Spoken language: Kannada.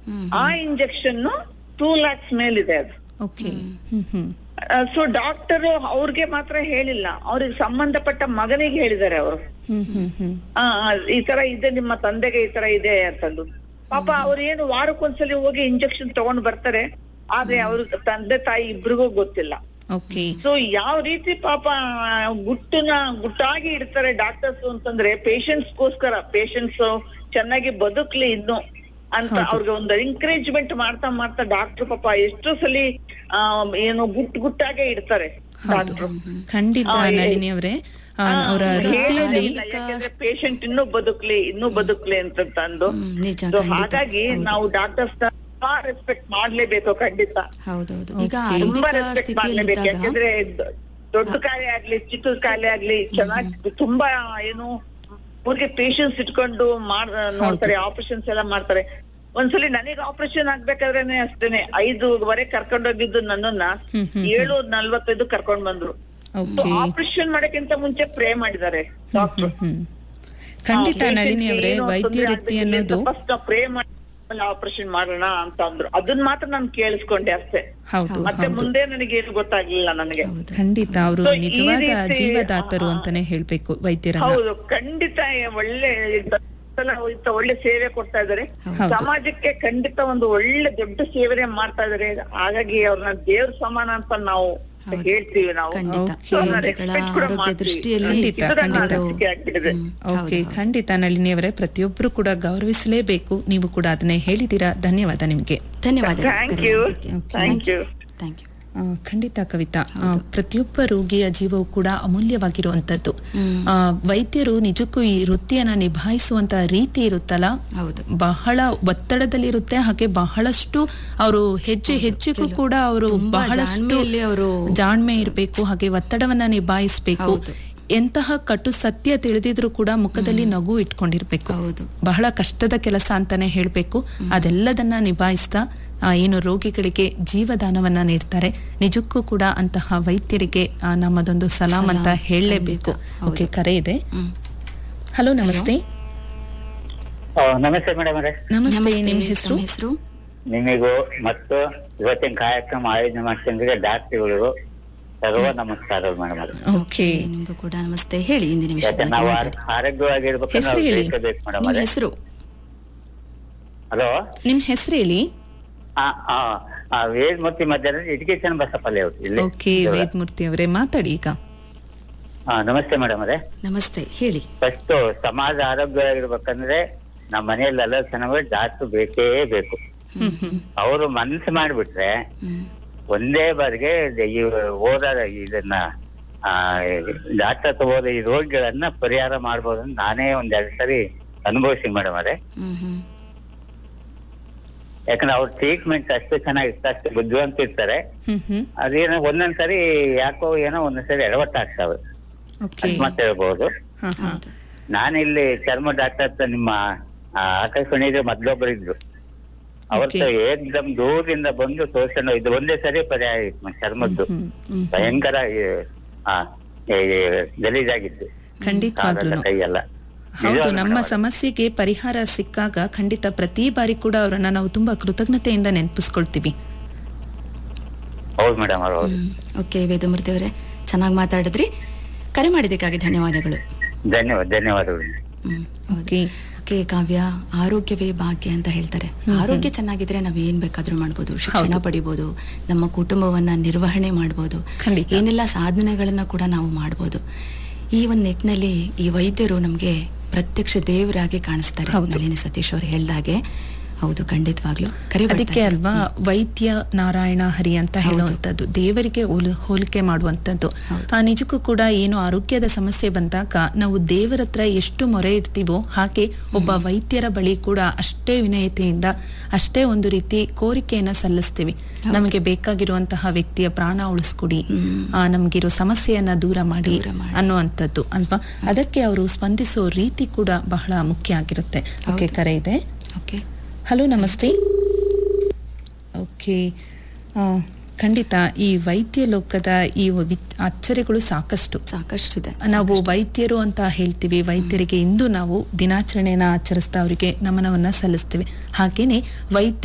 ಆ ಇಂಜೆಕ್ಷನ್ ಟೂ ಲ್ಯಾಕ್ಸ್ ಮೇಲಿದೆ ಅದು okay hmm hmm so doctor ಅವ್ರಿಗೆ ಮಾತ್ರ ಹೇಳಿಲ್ಲ ಅವ್ರಿಗೆ ಸಂಬಂಧಪಟ್ಟ ಮಗನಿಗೆ ಹೇಳಿದ್ದಾರೆ ಅವರು ಹ್ಮ್ ಹ್ಮ್ ಹ್ಮ್ ಈ ತರ ಇದೆ ನಿಮ್ಮ ತಂದೆಗೆ ಈ ತರ ಇದೆ ಅಂತಂದು ಪಾಪ ಅವ್ರು ಏನು ವಾರಕ್ಕೊಂದ್ಸಲಿ ಹೋಗಿ ಇಂಜೆಕ್ಷನ್ ತಗೊಂಡ್ ಬರ್ತಾರೆ ಆದ್ರೆ ಅವ್ರ ತಂದೆ ತಾಯಿ ಇಬ್ರಿಗೂ ಗೊತ್ತಿಲ್ಲ ಓಕೆ ಸೊ ಯಾವ ರೀತಿ ಪಾಪ ಗುಟ್ಟನ ಗುಟ್ಟಾಗಿ ಇಡ್ತಾರೆ ಡಾಕ್ಟರ್ಸ್ ಅಂತಂದ್ರೆ ಪೇಷಂಟ್ಸ್ಗೋಸ್ಕರ ಪೇಷಂಟ್ಸ್ ಚೆನ್ನಾಗಿ ಬದುಕ್ಲಿ ಇನ್ನು ಅಂತ ಅವ್ರಿಗೆ ಒಂದು ಎಂಕರೇಜ್ಮೆಂಟ್ ಮಾಡ್ತಾ ಮಾಡ್ತಾ ಡಾಕ್ಟರ್ ಪಾಪ ಎಷ್ಟೋ ಸಲಿ ಆ, ಏನು ಗುಟ್ ಗುಟ್ಟಾಗೆ ಇಡ್ತಾರೆ ಡಾಕ್ಟರ್ ಖಂಡಿತ ನಳಿನಿ ಅವರೇ ಅವರ ವೃತ್ತಿಯಲ್ಲಿ ಯಾಕಂದ್ರೆ ಪೇಷಂಟ್ ಇನ್ನೂ ಬದುಕ್ಲಿ ಇನ್ನೂ ಬದುಕ್ಲಿ ಅಂತ ತಂದು ಹ್ಮ್, ನಿಜ So ಖಂಡಿತ. ಹಾಗಾಗಿ ನಾವು ಡಾಕ್ಟರ್ಸ್ ರೆಸ್ಪೆಕ್ಟ್ ಮಾಡ್ಲೇಬೇಕು ಖಂಡಿತ ಹೌದೌದು ಈಗ ತುಂಬಾ ಆರಂಭಿಕ ರೆಸ್ಪೆಕ್ಟ್ ಮಾಡ್ಲೇಬೇಕು ಸ್ಥಿತಿಯಲ್ಲಿದ್ದಾಗ ಯಾಕಂದ್ರೆ ದ- ದೊಡ್ಡ ಕಾಯಿಲೆ ಆಗ್ಲಿ ಚಿಕ್ಕ ಕಾಯಿಲೆ ಆಗ್ಲಿ ಚೆನ್ನಾಗಿ ತುಂಬಾ ಏನು ಊರಿಗೆ ಪೇಷನ್ಸ್ ಇಟ್ಕೊಂಡು ಮಾಡ್ ನೋಡ್ತಾರೆ ಆಪರೇಷನ್ಸ್ ಎಲ್ಲ ಮಾಡ್ತಾರೆ ಒಂದ್ಸಲಿ ನನಗೆ ಆಪರೇಷನ್ ಆಗ್ಬೇಕಾದ್ರೇನೆ ಅಷ್ಟೇನೆ ಐದುವರೆ ಕರ್ಕೊಂಡೋಗಿದ್ದು ನನ್ನನ್ನ ಹ್ಮ್, ಹ್ಮ್, ಏಳು ನಲ್ವತ್ತೈದು ಕರ್ಕೊಂಡ್ ಬಂದ್ರು ಓಕೆ ಆಪರೇಷನ್ ಮಾಡಕ್ಕಿಂತ ಮುಂಚೆ ಪ್ರೇ ಮಾಡಿದ್ದಾರೆ ಡಾಕ್ಟರ್ ಹ್ಮ್ ಖಂಡಿತ ನಳಿನಿ ಅವರೇ ವೈದ್ಯ ವೃತ್ತಿ ಅನ್ನೋದು ಫಸ್ಟ್ ಪ್ರೇ ಮಾಡಿ ಆಪರೇಷನ್ ಮಾಡೋಣ ಅಂತ ಅಂದ್ರು ಅದನ್ನ ಮಾತ್ರ ನಾನು ಕೇಳಿಸ್ಕೊಂಡೆ ಅಷ್ಟೇ ಹೌದು ಮತ್ತೆ ಹೌದು ಮುಂದೆ ನನಗೆ ಏನು ಗೊತ್ತಾಗ್ಲಿಲ್ಲ ನನಗೆ ಖಂಡಿತ ಅವರು So, ಈ ನಿಜವಾದ ರೀತಿ- ಜೀವದಾತರು ಅಂತಾನೆ ಹೇಳ್ಬೇಕು ವೈದ್ಯರನ್ನ ಹೌದು ಖಂಡಿತ ಒಳ್ಳೆ ಸಲ ಇಂಥ ಒಳ್ಳೆ ಸೇವೆ ಕೊಡ್ತಾ ಇದಾರೆ ಹೌದು. ಸಮಾಜಕ್ಕೆ ಖಂಡಿತ ಒಂದು ಒಳ್ಳೆ ದೊಡ್ಡ ಸೇವೆ ಮಾಡ್ತಾ ಇದಾರೆ ಹಾಗಾಗಿ ಅವ್ರನ್ನ ದೇವ್ರ ಸಮಾನ ಅಂತ ನಾವು ಹೇಳ್ತೀವಿ ನಾವು ಖಂಡಿತ Okay. So, ಅವ್ರನ್ನ ರೋಗಿಗಳ respect ಕೂಡ ಆರೋಗ್ಯ ಮಾಡ್ತೀವಿ. ದೃಷ್ಟಿಯಲ್ಲಿ ಖಂಡಿತ, ಇದು ನನ್ನ ಖಂಡಿತ. ಅನಿಸಿಕೆ ಆಗ್ಬಿಟ್ಟಿದೆ ಹ್ಮ್. ಓಕೆ ಹೌದು, ಹೌದು. ಖಂಡಿತ ನಳಿನಿ ಅವರೇ ಪ್ರತಿಯೊಬ್ರು ಕೂಡ ಗೌರವಿಸಲೇಬೇಕು ನೀವು ಕೂಡ ಅದನ್ನೇ ಹೇಳಿದ್ದೀರಾ ಧನ್ಯವಾದ ನಿಮಗೆ ಧನ್ಯವಾದ thank you thank you thank you ಆ, ಖಂಡಿತ ಕವಿತಾ ಆ, ಪ್ರತಿಯೊಬ್ಬ ರೋಗಿಯ ಜೀವವು ಕೂಡ ಅಮೂಲ್ಯವಾಗಿರುವಂತದ್ದು ಹ್ಮ್. ಆ, ವೈದ್ಯರು ನಿಜಕ್ಕೂ ಈ ವೃತ್ತಿಯನ್ನ ನಿಭಾಯಿಸುವಂತ ರೀತಿ ಇರುತ್ತಲ್ಲ ಹೌದು ಬಹಳ ಒತ್ತಡದಲ್ಲಿರುತ್ತೆ ಹಾಗೆ ಬಹಳಷ್ಟು ಅವರು ಹೆಜ್ಜೆ ಹೆಜ್ಜೆಗೂ ಕೂಡ ಅವರು ತುಂಬಾ ಬಹಳಷ್ಟು ಜಾಣ್ಮೆಯಲ್ಲಿ ಅವರು ಜಾಣ್ಮೆ ಇರಬೇಕು ಹಾಗೆ ಒತ್ತಡವನ್ನ ನಿಭಾಯಿಸಬೇಕು ಹೌದು. ಎಂತಹ ಕಟು ಸತ್ಯ ತಿಳಿದಿದ್ರು ಕೂಡ ಮುಖದಲ್ಲಿ ನಗು ಇಟ್ಕೊಂಡಿರ್ಬೇಕು ಹೌದು. ಬಹಳ ಕಷ್ಟದ ಕೆಲಸ ಅಂತಾನೆ ಹೇಳ್ಬೇಕು ಅದೆಲ್ಲದನ್ನ ನಿಭಾಯಿಸ್ತಾ ಆ, ಏನು ರೋಗಿಗಳಿಗೆ ಜೀವದಾನವನ್ನ ನೀಡ್ತಾರೆ ನಿಜಕ್ಕೂ ಕೂಡ ಅಂತಹ ವೈದ್ಯರಿಗೆ ಆ, ನಮ್ಮದೊಂದು ಸಲಾಂ ಅಂತ ಸಲಾಂ, ಹೇಳಲೇಬೇಕು ಖಂಡಿತ, ಹೌದು. ಓಕೆ ಕರೆ ಇದೆ ಹ್ಮ್. ಹಲೋ ನಮಸ್ತೆ ಆ, ನಮಸ್ತೆ ಮೇಡಮ್ ಅವರೇ ನಮಸ್ತೆ ನಮಸ್ತೆ ನಿಮ್ಮ ಹೆಸರು ತಮ್ಮ ಹೆಸರು ನಿಮಗೂ ಮತ್ತು ಇವತ್ತಿನ ಕಾರ್ಯಕ್ರಮ ಆಯೋಜನೆ ಮಾಡ್ತಿದ್ರೆ ಡಾಕ್ಟರ್ಗಳಿಗೂ ಸರ್ವ ನಮಸ್ಕಾರಗಳು ಮೇಡಮ್ ಅವರೇ ಓಕೆ ನಿಮ್ಗೂ ಕೂಡ ನಮಸ್ತೆ ಹೇಳಿ ಇಂದಿನ ವಿಷಯ ಯಾಕಂದ್ರೆ ನಾವು ಆರ್- ಆರೋಗ್ಯವಾಗಿರ್ಬೇಕಂದ್ರೆ ಹೆಸ್ರು ನಾವು ಹೇಳಿ. ಬೇಕೇ ಮೇಡಮ್ ನಿಮ್ಮ ಅವರೇ ಹೆಸರು ಹಲೋ ನಿಮ್ ಹೆಸರು ಹೇಳಿ ಆ ಆ, ಆ, ವೇದಮೂರ್ತಿ ಮಧ್ಯಾಹ್ನ ಎಜುಕೇಶನ್ ಬಸಪ್ಪಲ್ಲಿ ಅವ್ರು ಇಲ್ಲಿ ಓಕೆ ವೇದಮೂರ್ತಿ ಅವರೇ ಮಾತಾಡಿ ಈಗ ಆ, ನಮಸ್ತೆ ಮೇಡಮ್ ಅವರೇ ನಮಸ್ತೆ ಹೇಳಿ ಫಸ್ಟ್ ಸಮಾಜ ಆರೋಗ್ಯವಾಗಿರ್ಬೇಕಂದ್ರೆ ನಮ್ಮ ಮನೆಯಲ್ಲಿ ಎಲ್ಲ ಚೆನ್ನಾಗಿ ಡಾಕ್ಟರ್ ಬೇಕೇ ಬೇಕು ಹ್ಮ್ ಹ್ಮ್ ಅವರು ಮನಸ್ಸು ಮಾಡ್ಬಿಟ್ರೆ ಹ್ಮ್. ಒಂದೇ ಬಾರಿಗೆ ಈ ಓದ ಇದನ್ನ ಆ ಡಾಕ್ಟರ್ ತಗೋದ ಈ ರೋಗಿಗಳನ್ನ ಪರಿಹಾರ ಮಾಡ್ಬೋದು ಅಂತ ನಾನೇ ಒಂದೆರಡು ಸರಿ ಅನುಭವಿಸಿ ಮೇಡಮ್ ಅವರೇ ಹ್ಮ್ ಹ್ಮ್ ಯಾಕಂದ್ರೆ ಅವ್ರ ಟ್ರೀಟ್ಮೆಂಟ್ ಅಷ್ಟು ಚೆನ್ನಾಗಿರ್ತಾರೆ ಅಷ್ಟು ಬುದ್ಧಿವಂತ ಇರ್ತಾರೆ ಹ್ಮ್ ಹ್ಮ್ ಅದೇನೋ ಒಂದೊಂದ್ಸರಿ ಯಾಕೋ ಏನೋ ಒಂದೊಂದ್ಸರಿ ಎಡವಟ್ಟಾಗ್ತಾವೆ ಓಕೆ ಅಂತ ಮತ್ತೆ ಹೇಳ್ಬೋದು ಹಾ ಹಾ ಹೌದು ನಾನಿಲ್ಲಿ ಚರ್ಮ ಡಾಕ್ಟರ್ ಹತ್ರ ನಿಮ್ಮ ಆ, ಆಕಾಶವಾಣಿಗೆ ಮೊದ್ಲೊಬ್ರು ಇದ್ರು ಅವ್ರ Okay. ಹತ್ರ ಏಕ್ದಮ್ ದೂರದಿಂದ ಬಂದು ತೋರ್ಸ್ಕೊಂಡು ಇದು ಒಂದೇ ಸರಿ ಪರಿಹಾರ ಇತ್ತು ಮ- ಚರ್ಮದ್ದು ಹ್ಮ್ ಹ್ಮ್ ಭಯಂಕರ ಈ, ಆ, ಈ ಗಲೀಜಾಗಿತ್ತು ಖಂಡಿತವಾಗ್ಲೂ ಕಾಲೆಲ್ಲ, ಕೈಯೆಲ್ಲ ಹೌದು ನಿಜವಾಗ್ಲೂ ನಮ್ಮ ಮೇಡಮ್ ಸಮಸ್ಯೆಗೆ ಪರಿಹಾರ ಸಿಕ್ಕಾಗ ಖಂಡಿತ ಪ್ರತಿ ಬಾರಿ ಕೂಡ ಅವರನ್ನ ನಾವು ತುಂಬಾ ಕೃತಜ್ಞತೆಯಿಂದ ನೆನಪಿಸ್ಕೊಳ್ತೀವಿ ಹೌದು ಮೇಡಮ್ ಅವ್ರು ಹೌದು ಹ್ಮ್. ಓಕೆ ವೇದಮೂರ್ತಿ ಅವರೇ ಚೆನ್ನಾಗಿ ಮಾತಾಡಿದ್ರಿ ಕರೆ ಮಾಡಿದ್ದಕ್ಕಾಗಿ ಧನ್ಯವಾದಗಳು ಧನ್ಯವಾದ ಧನ್ಯವಾದಗಳು ಹ್ಮ್ ಹೌದು. ಓಕೆ ಓಕೆ ಕಾವ್ಯ ಆರೋಗ್ಯವೇ ಭಾಗ್ಯ ಅಂತ ಹೇಳ್ತಾರೆ ಆರೋಗ್ಯ ಚೆನ್ನಾಗಿದ್ರೆ ನಾವ್ ಏನ್ ಬೇಕಾದ್ರೂ ಮಾಡ್ಬೋದು ಶಿಕ್ಷಣ ಹೌದು. ಪಡಿಬೋದು ನಮ್ಮ ಕುಟುಂಬವನ್ನ ನಿರ್ವಹಣೆ ಮಾಡ್ಬೋದು ಖಂಡಿತ. ಏನೆಲ್ಲ ಸಾಧನೆಗಳನ್ನ ಕೂಡ ನಾವು ಮಾಡ್ಬೋದು ಈ ಒಂದು ನಿಟ್ಟಿನಲ್ಲಿ ಈ ವೈದ್ಯರು ನಮ್ಗೆ ಪ್ರತ್ಯಕ್ಷ ದೇವರಾಗಿ ಕಾಣಿಸ್ತಾರೆ ಹೌದು. ನಳಿನಿ ಸತೀಶ್ ಅವರು ಹೇಳ್ದಾಗೆ ಹೌದು ಖಂಡಿತವಾಗ್ಲು ಕರೆ ಬರ್ತಾ ಅದಕ್ಕೆ ಇದೆ. ಅಲ್ವಾ ವೈದ್ಯ ನಾರಾಯಣ ಹರಿ ಅಂತ ಹೌದು. ಹೇಳುವಂತದ್ದು ದೇವರಿಗೆ ಹೋಲ್- ಹೋಲಿಕೆ ಮಾಡುವಂತದ್ದು ಹೌದು. ಆ ನಿಜಕ್ಕೂ ಕೂಡ ಏನು ಆರೋಗ್ಯದ ಸಮಸ್ಯೆ ಬಂದಾಗ ನಾವು ದೇವರ ಹತ್ರ ಎಷ್ಟು ಮೊರೆ ಇಡ್ತೀವೋ ಹಾಗೆ ಒಬ್ಬ ವೈದ್ಯರ ಬಳಿ ಕೂಡ ಅಷ್ಟೇ ವಿನಯತೆಯಿಂದ ಅಷ್ಟೇ ಒಂದು ರೀತಿ ಕೋರಿಕೆಯನ್ನ ಸಲ್ಲಿಸ್ತೀವಿ ನಮಗೆ ಬೇಕಾಗಿರುವಂತಹ ವ್ಯಕ್ತಿಯ ಪ್ರಾಣ ಉಳಿಸ್ಕೊಡಿ ಹ್ಮ್. ಆ, ನಮ್ಗಿರೋ ಸಮಸ್ಯೆಯನ್ನ ದೂರ ಮಾಡಿ ದೂರ ಮಾಡಿ. ಅನ್ನುವಂಥದ್ದು ಅಲ್ವಾ ಅದಕ್ಕೆ ಅವರು ಸ್ಪಂದಿಸೋ ರೀತಿ ಕೂಡ ಬಹಳ ಮುಖ್ಯ ಆಗಿರುತ್ತೆ ಓಕೆ ಹೌದು. ಕರೆ ಇದೆ ಓಕೆ ಹಲೋ ನಮಸ್ತೆ ಓಕೆ ಆ, ಖಂಡಿತ ಈ ವೈದ್ಯ ಲೋಕದ ಈ ವಿ- ಅಚ್ಚರಿಗಳು ಸಾಕಷ್ಟು ಸಾಕಷ್ಟಿದೆ ನಾವು ವೈದ್ಯರು ಅಂತ ಹೇಳ್ತೀವಿ ವೈದ್ಯರಿಗೆ ಇಂದು ನಾವು ದಿನಾಚರಣೆಯನ್ನ ಆಚರಿಸ್ತಾ ಅವರಿಗೆ ನಮನವನ್ನ ಸಲ್ಲಿಸ್ತೀವಿ ಹಾಗೇನೆ ವೈದ್ಯ